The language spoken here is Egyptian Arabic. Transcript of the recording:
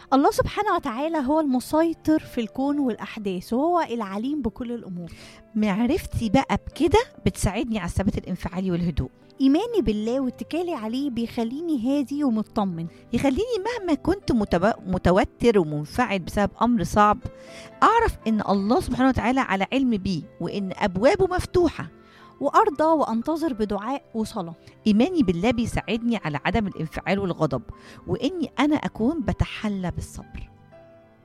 الله سبحانه وتعالى هو المسيطر في الكون والأحداث وهو العليم بكل الأمور معرفتي بقى بكده بتساعدني على الثبات الانفعالي والهدوء إيماني بالله واتكالي عليه بيخليني هادي ومطمن يخليني مهما كنت متب... متوتر ومنفعل بسبب امر صعب اعرف ان الله سبحانه وتعالى على علم بيه وان ابوابه مفتوحه وأرضى وأنتظر بدعاء وصلاة ايماني بالله بيساعدني على عدم الانفعال والغضب واني انا اكون بتحلى بالصبر